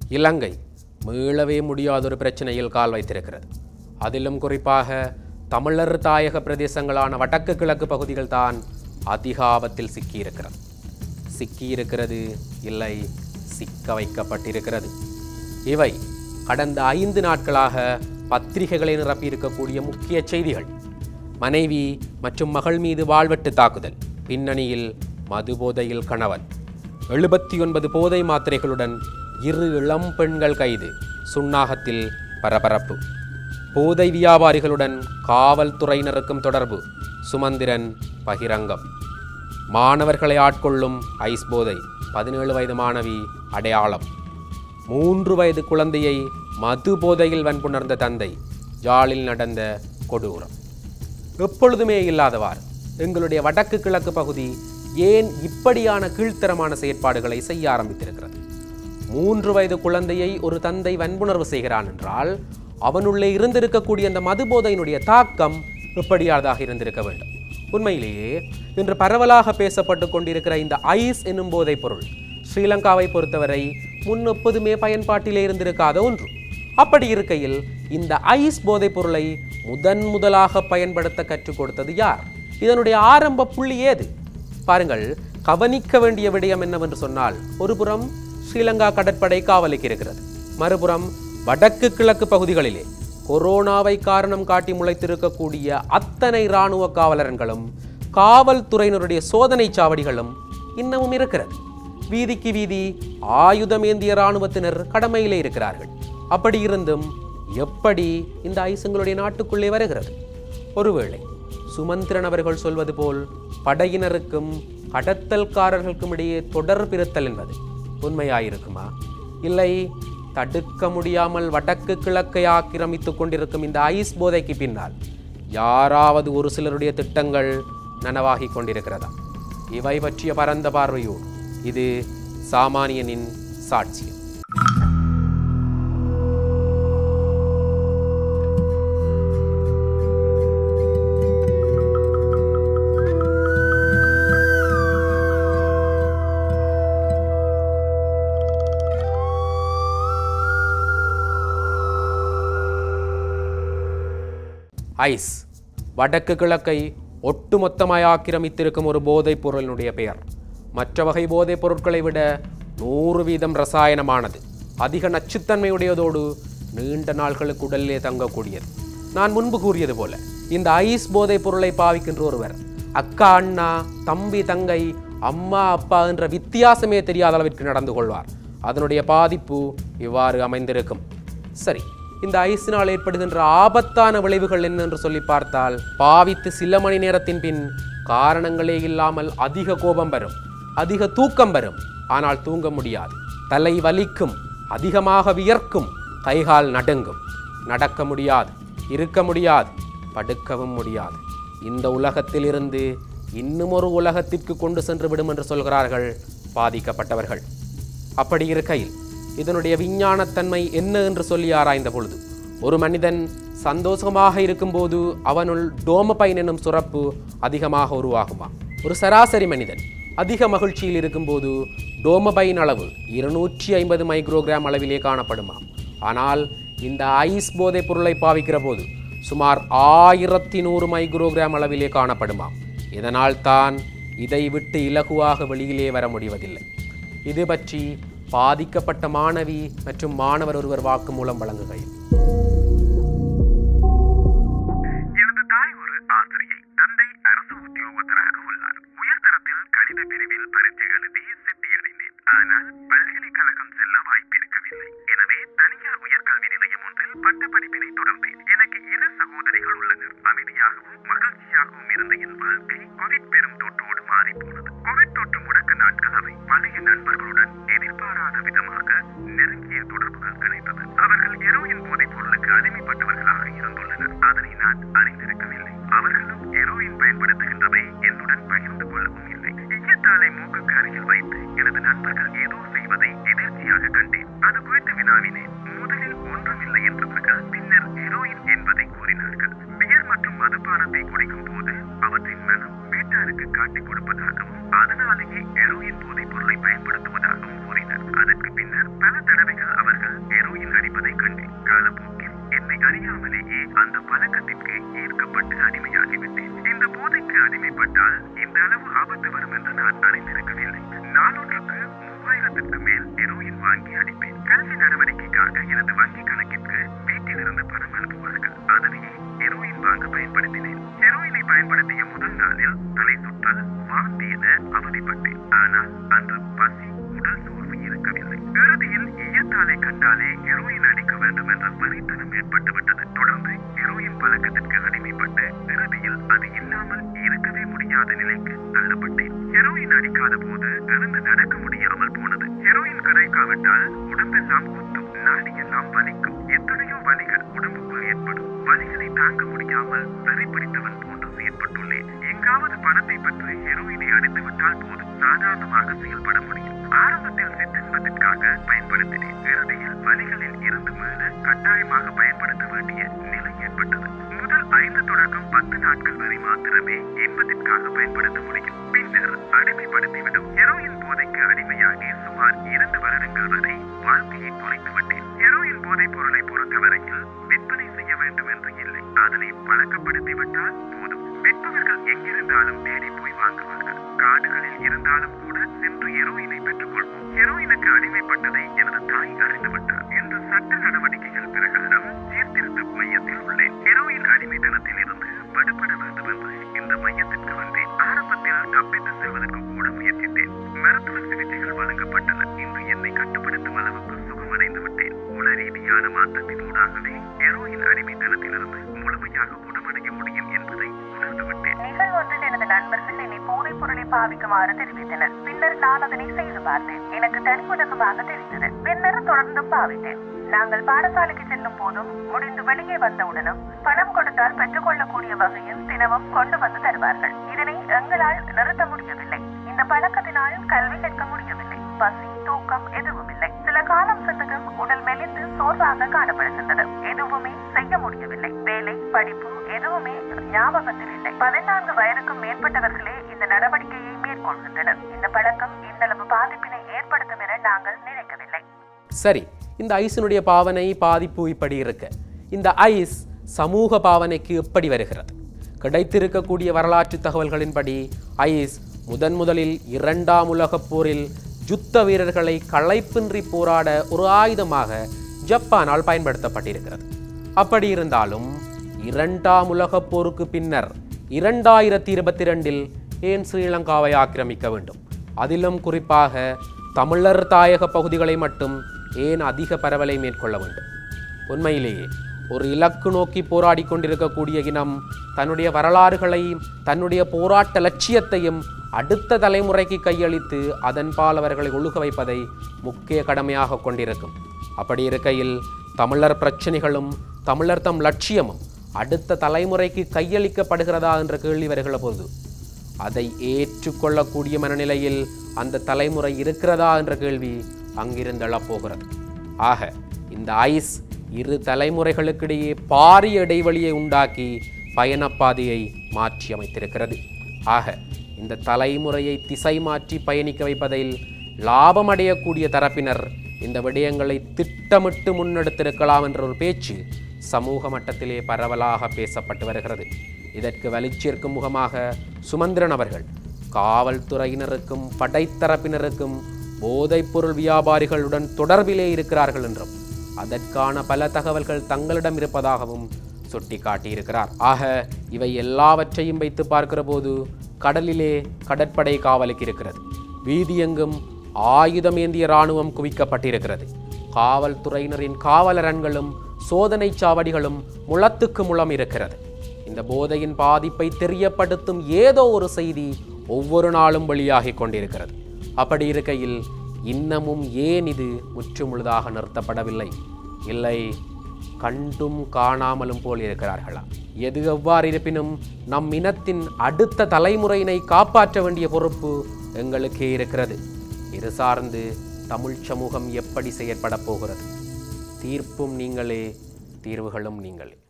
இலங்கை மீளவே முடியாத ஒரு பிரச்சனையில் கால் வைத்திருக்கிறது அதிலும் குறிப்பாக தமிழர் தாயக பிரதேசங்களான வடக்கு கிழக்கு பகுதிகள் தான் அதிக ஆபத்தில் சிக்கியிருக்கிறது சிக்கியிருக்கிறது இல்லை சிக்க வைக்கப்பட்டிருக்கிறது இவை கடந்த ஐந்து நாட்களாக பத்திரிகைகளை நிரப்பியிருக்கக்கூடிய முக்கிய செய்திகள் மனைவி மற்றும் மகள் மீது வாழ்வெட்டு தாக்குதல் பின்னணியில் மது போதையில் கணவன் எழுபத்தி ஒன்பது போதை மாத்திரைகளுடன் இரு இளம் பெண்கள் கைது சுன்னாகத்தில் பரபரப்பு போதை வியாபாரிகளுடன் காவல்துறையினருக்கும் தொடர்பு சுமந்திரன் பகிரங்கம் மாணவர்களை ஆட்கொள்ளும் ஐஸ் போதை பதினேழு வயது மாணவி அடையாளம் மூன்று வயது குழந்தையை மது போதையில் வன்புணர்ந்த தந்தை ஜாலில் நடந்த கொடூரம் எப்பொழுதுமே இல்லாதவாறு எங்களுடைய வடக்கு கிழக்கு பகுதி ஏன் இப்படியான கீழ்த்தரமான செயற்பாடுகளை செய்ய ஆரம்பித்திருக்கிறது மூன்று வயது குழந்தையை ஒரு தந்தை வன்புணர்வு செய்கிறான் என்றால் அவனுள்ளே இருந்திருக்கக்கூடிய அந்த மதுபோதையினுடைய தாக்கம் எப்படியானதாக இருந்திருக்க வேண்டும் உண்மையிலேயே இன்று பரவலாக பேசப்பட்டு கொண்டிருக்கிற இந்த ஐஸ் என்னும் போதைப் பொருள் ஸ்ரீலங்காவை பொறுத்தவரை முன் எப்போதுமே பயன்பாட்டிலே இருந்திருக்காத ஒன்று அப்படி இருக்கையில் இந்த ஐஸ் போதைப் பொருளை முதன் முதலாக பயன்படுத்த கற்றுக் கொடுத்தது யார் இதனுடைய ஆரம்ப புள்ளி ஏது பாருங்கள் கவனிக்க வேண்டிய விடயம் என்னவென்று சொன்னால் ஒருபுறம் ஸ்ரீலங்கா கடற்படை காவலுக்கு இருக்கிறது மறுபுறம் வடக்கு கிழக்கு பகுதிகளிலே கொரோனாவை காரணம் காட்டி முளைத்திருக்கக்கூடிய அத்தனை இராணுவ காவலர்களும் காவல்துறையினருடைய சோதனை சாவடிகளும் இன்னமும் இருக்கிறது வீதிக்கு வீதி ஆயுதமேந்திய இராணுவத்தினர் கடமையிலே இருக்கிறார்கள் அப்படி இருந்தும் எப்படி இந்த ஐசுங்களுடைய நாட்டுக்குள்ளே வருகிறது ஒருவேளை சுமந்திரன் அவர்கள் சொல்வது போல் படையினருக்கும் கடத்தல்காரர்களுக்கும் இடையே தொடர்பு இருத்தல் என்பது உண்மையாயிருக்குமா இல்லை தடுக்க முடியாமல் வடக்கு கிழக்கை ஆக்கிரமித்துக் கொண்டிருக்கும் இந்த ஐஸ் போதைக்கு பின்னால் யாராவது ஒரு சிலருடைய திட்டங்கள் நனவாகிக் கொண்டிருக்கிறதா இவை பற்றிய பரந்த பார்வையோடு இது சாமானியனின் சாட்சியம் ஐஸ் வடக்கு கிழக்கை ஒட்டுமொத்தமாய் ஆக்கிரமித்திருக்கும் ஒரு போதைப் பொருளினுடைய பெயர் மற்ற வகை போதைப் பொருட்களை விட நூறு வீதம் ரசாயனமானது அதிக நச்சுத்தன்மையுடையதோடு நீண்ட நாள்களுக்கு உடலிலே தங்கக்கூடியது நான் முன்பு கூறியது போல இந்த ஐஸ் போதைப் பொருளை பாவிக்கின்ற ஒருவர் அக்கா அண்ணா தம்பி தங்கை அம்மா அப்பா என்ற வித்தியாசமே தெரியாத அளவிற்கு நடந்து கொள்வார் அதனுடைய பாதிப்பு இவ்வாறு அமைந்திருக்கும் சரி இந்த ஐஸினால் ஏற்படுகின்ற ஆபத்தான விளைவுகள் என்ன என்று சொல்லி பார்த்தால் பாவித்து சில மணி நேரத்தின் பின் காரணங்களே இல்லாமல் அதிக கோபம் வரும் அதிக தூக்கம் வரும் ஆனால் தூங்க முடியாது தலை வலிக்கும் அதிகமாக வியர்க்கும் கைகால் நடுங்கும் நடக்க முடியாது இருக்க முடியாது படுக்கவும் முடியாது இந்த உலகத்தில் இருந்து இன்னும் ஒரு உலகத்திற்கு கொண்டு சென்று விடும் என்று சொல்கிறார்கள் பாதிக்கப்பட்டவர்கள் அப்படி இருக்கையில் இதனுடைய விஞ்ஞானத்தன்மை என்ன என்று சொல்லி ஆராய்ந்த பொழுது ஒரு மனிதன் சந்தோஷமாக இருக்கும்போது அவனுள் டோமபைன் என்னும் சுரப்பு அதிகமாக உருவாகுமா ஒரு சராசரி மனிதன் அதிக மகிழ்ச்சியில் இருக்கும்போது டோமபைன் அளவு இருநூற்றி ஐம்பது மைக்ரோகிராம் அளவிலே காணப்படுமா ஆனால் இந்த ஐஸ் போதைப் பொருளை பாவிக்கிற போது சுமார் ஆயிரத்தி நூறு மைக்ரோகிராம் அளவிலே காணப்படுமா இதனால் தான் இதை விட்டு இலகுவாக வெளியிலே வர முடிவதில்லை இது பற்றி பாதிக்கப்பட்ட மாணவி மற்றும் மாணவர் ஒருவர் வாக்குமூலம் வழங்குகையில் எனது தாய் ஒரு ஆசிரியை தந்தை அரசு உத்தியோகத்தராக உள்ளார் உயர்தரத்தில் கணித பிரிவில் பரீட்சை எழுதி சித்தியடைந்தேன் ஆனால் பல்கலைக்கழகம் செல்ல வாய்ப்பிருக்கவில்லை எனவே தனியார் உயர்கல்வி நிலையம் ஒன்றில் பட்டப்படிப்பினை தொடர்ந்தேன் எனக்கு இரு சகோதரிகள் உள்ளனர் அமைதியாகவும் மகிழ்ச்சியாகவும் இருந்த என் வாழ்க்கை கோவிட் பெரும் தொற்றோடு மாறி போனது கோவிட் தொற்று முடக்க நாட்கள் அவை பழைய நண்பர்களுடன் எதிர்பாராத விதமாக நெருங்கிய தொடர்புகள் கிடைத்தது அவர்கள் ஹெரோயின் போதைப் பொருளுக்கு அடிமைப்பட்டவர்களாக இருந்துள்ளனர் அதனை நான் அறிந்திருக்கவில்லை அவர்களும் ஹெரோயின் பயன்படுத்துகின்றதை என்னுடன் பகிர்ந்து கொள்ளவும் இல்லை ஈயத்தாளை மூக்குக்கு அருகில் வைத்து எனது நண்பர்கள் ஏதோ செய்வதை எதிர்ச்சியாக கண்டேன் அது குறித்து வினாவினேன் முதலில் ஒன்றுமில்லை என்றவர்கள் பின்னர் ஹெரோயின் என்பதை கூறினார்கள் பியர் மற்றும் மதுபானத்தை குடிக்கும் போது அவற்றின் மனம் வீட்டாருக்கு காட்டிக் கொடுப்பதாகவும் அதனாலேயே ஹெரோயின் போதைப் பொருளை பயன்படுத்துவதாகவும் கூறினர் அதற்கு பின்னர் பல தடவைகள் அவர்கள் அறியாமலேயே அந்த பழக்கத்திற்கு ஈர்க்கப்பட்டு அடிமையாகிவிட்டேன் இந்த போதைக்கு அடிமைப்பட்டால் இந்த அளவு ஆபத்து வரும் என்று நான் அறிந்திருக்கவில்லை நாளொன்றுக்கு மூவாயிரத்திற்கு மேல் ஹெரோயின் வாங்கி அடிப்பேன் கல்வி நடவடிக்கைக்காக எனது வங்கி கணக்கிற்கு வீட்டிலிருந்து பணம் அனுப்புவார்கள் அதனையே ஹெரோயின் வாங்க பயன்படுத்தினேன் ஹெரோயினை பயன்படுத்திய முதல் நாளில் தலை சுற்றல் வாந்தி என அவதிப்பட்டேன் ஆனால் அன்று பசி உடல் சோர்வு இருக்கவில்லை இறுதியில் ஈயத்தாளை கண்டாலே ஹெரோயின் அடிக்க வேண்டும் என்ற வரித்தனம் ஏற்பட்டுவிட்டது தொடர்ந்து ஹெரோயின் பழக்கத்திற்கு அடிமைப்பட்டு இறுதியில் அது இல்லாமல் இருக்கவே முடியாத நிலைக்கு தள்ளப்பட்டேன் ஹெரோயின் அடிக்காத போது எழுந்து நடக்க முடியாமல் போனது ஹெரோயின் கிடைக்காவிட்டால் உடம்பெல்லாம் குத்தும் நாடியெல்லாம் வலிக்கும் எத்தனையோ வலிகள் உடம்புக்குள் ஏற்படும் வலிகளை தாங்க முடியாமல் வெறி பிடித்தவன் போன்று செயற்பட்டுள்ளேன் எங்காவது பணத்தை பெற்று ஹெரோயினை அடித்து விட்டால் போதும் சாதாரணமாக செயல்பட முடியும் ஆரம்பத்தில் சிற்றின்பத்திற்காக பயன்படுத்தினேன் இறுதியில் வலிகளில் இருந்து மீள கட்டாயமாக பயன்படுத்த வேண்டிய நிலை ஏற்பட்டது முதல் ஐந்து தொடக்கம் பத்து நாட்கள் வரை மாத்திரமே இன்பத்திற்காக பயன்படுத்த முடியும் பின்னர் அடிமைப்படுத்திவிடும் ஹெரோயின் போதைக்கு அடிமையாகி சுமார் இரண்டு வருடங்கள் வரை வாழ்க்கையை தொலைத்து விட்டேன் ஹெரோயின் போதைப் பொருளை பொறுத்தவரையில் விற்பனை செய்ய வேண்டும் என்று இல்லை அதனை பழக்கப்படுத்தி விட்டால் போதும் விற்பவர்கள் எங்கிருந்தாலும் தேடி போய் வாங்குவார்கள் காடுகளில் இருந்தாலும் கூட சென்று ஹெரோயினை பெற்றுக் கொள்வோம் ஹெரோயினுக்கு அடிமைப்பட்டதை எனது தாய் அறிந்துவிட்டார் இன்று சட்ட நடவடிக்கைகள் பிரகாரம் சீர்திருத்த மையத்தில் உள்ளேன் ஹெரோயின் அடிமைத்தனத்தில் இருந்து விடுபட வேண்டும் என்று இந்த மையத்திற்கு வந்தேன் ஆரம்பத்தில் தப்பித்து செல்வதற்கு கூட முயற்சித்தேன் மருத்துவ சிகிச்சைகள் வழங்கப்பட்டன இன்று என்னை கட்டுப்படுத்தும் அளவுக்கு சுகமடைந்து விட்டேன் உள ரீதியான மாற்றத்தின் ஊடாகவே ஹெரோயின் அடிமைத்தனத்திலிருந்து முழுமையாக குணமடைய முடியும் என்பதை உணர்ந்து விட்டேன் நிகழ்வொன்றில் எனது நண்பர்கள் என்னை போதைப் பொருளை பாவிக்குமாறு தெரிவித்தனர் பின்னர் நான் அதனை செய்து பார்த்தேன் எனக்கு தனி உலகமாக தெரிந்தது பின்னர் தொடர்ந்து பாவித்தேன் நாங்கள் பாடசாலைக்கு செல்லும் போதும் முடிந்து வெளியே வந்தவுடனும் பணம் கொடுத்தால் பெற்றுக்கொள்ளக்கூடிய வகையில் தினமும் கொண்டு வந்து தருவார்கள் இதனை எங்களால் நிறுத்த முடியவில்லை இந்த பழக்கத்தினால் கல்வி கற்க முடியவில்லை பசி தூக்கம் எதுவும் இல்லை சில காலம் சென்றதும் உடல் மெலிந்து சோர்வாக காணப்படுகின்றது எதுவுமே செய்ய முடியவில்லை வேலை படிப்பு எதுவுமே ஞாபகத்தில் இல்லை பதினான்கு வயதுக்கும் மேற்பட்டவர்களே இந்த நடவடிக்கையை மேற்கொள்கின்றனர் இந்த பழக்கம் இந்தளவு பாதிப்பினை ஏற்படுத்தும் என நாங்கள் நினைக்கவில்லை சரி இந்த ஐஸினுடைய பாவனை பாதிப்பு இப்படி இருக்க இந்த ஐஸ் சமூக பாவனைக்கு எப்படி வருகிறது கிடைத்திருக்கக்கூடிய வரலாற்று தகவல்களின்படி ஐஸ் முதன் முதலில் இரண்டாம் உலகப் போரில் யுத்த வீரர்களை களைப்பின்றி போராட ஒரு ஆயுதமாக ஜப்பானால் பயன்படுத்தப்பட்டிருக்கிறது அப்படி இருந்தாலும் இரண்டாம் உலகப் போருக்கு பின்னர் இரண்டாயிரத்தி இருபத்தி ரெண்டில் ஏன் ஸ்ரீலங்காவை ஆக்கிரமிக்க வேண்டும் அதிலும் குறிப்பாக தமிழர் தாயக பகுதிகளை மட்டும் ஏன் அதிக பரவலை மேற்கொள்ள வேண்டும் உண்மையிலேயே ஒரு இலக்கு நோக்கி போராடி கொண்டிருக்கக்கூடிய இனம் தன்னுடைய வரலாறுகளையும் தன்னுடைய போராட்ட லட்சியத்தையும் அடுத்த தலைமுறைக்கு கையளித்து அதன்பால் அவர்களை ஒழுக வைப்பதை முக்கிய கடமையாக கொண்டிருக்கும் அப்படி இருக்கையில் தமிழர் பிரச்சனைகளும் தமிழர் தம் லட்சியமும் அடுத்த தலைமுறைக்கு கையளிக்கப்படுகிறதா என்ற கேள்வி வருகிற போது அதை ஏற்றுக்கொள்ளக்கூடிய மனநிலையில் அந்த தலைமுறை இருக்கிறதா என்ற கேள்வி அங்கிருந்து எழப்போகிறது ஆக இந்த ஐஸ் இரு தலைமுறைகளுக்கிடையே பாரிய இடைவெளியை உண்டாக்கி பயணப்பாதையை மாற்றி அமைத்திருக்கிறது ஆக இந்த தலைமுறையை திசை மாற்றி பயணிக்க வைப்பதில் லாபமடையக்கூடிய தரப்பினர் இந்த விடயங்களை திட்டமிட்டு முன்னெடுத்திருக்கலாம் என்ற ஒரு பேச்சு சமூக மட்டத்திலே பரவலாக பேசப்பட்டு வருகிறது இதற்கு வலிச்சேர்க்கும் முகமாக சுமந்திரன் அவர்கள் காவல்துறையினருக்கும் படைத்தரப்பினருக்கும் போதைப்பொருள் வியாபாரிகளுடன் தொடர்பிலே இருக்கிறார்கள் என்றும் அதற்கான பல தகவல்கள் தங்களிடம் இருப்பதாகவும் சுட்டிக்காட்டியிருக்கிறார் ஆக இவை எல்லாவற்றையும் வைத்து பார்க்கிற போது கடலிலே கடற்படை காவலுக்கு இருக்கிறது வீதியெங்கும் ஆயுதம் ஏந்திய இராணுவம் குவிக்கப்பட்டிருக்கிறது காவல்துறையினரின் காவலரன்களும் சோதனை சாவடிகளும் முளத்துக்கு முளம் இருக்கிறது இந்த போதையின் பாதிப்பை தெரியப்படுத்தும் ஏதோ ஒரு செய்தி ஒவ்வொரு நாளும் வெளியாகிக் கொண்டிருக்கிறது அப்படி இருக்கையில் இன்னமும் ஏன் இது முற்றுமுழுதாக நிறுத்தப்படவில்லை இல்லை கண்டும் காணாமலும் போல் இருக்கிறார்களா எது எவ்வாறு இருப்பினும் நம் இனத்தின் அடுத்த தலைமுறையினை காப்பாற்ற வேண்டிய பொறுப்பு எங்களுக்கே இருக்கிறது இது சார்ந்து தமிழ் சமூகம் எப்படி செயற்பட போகிறது தீர்ப்பும் நீங்களே தீர்வுகளும் நீங்களே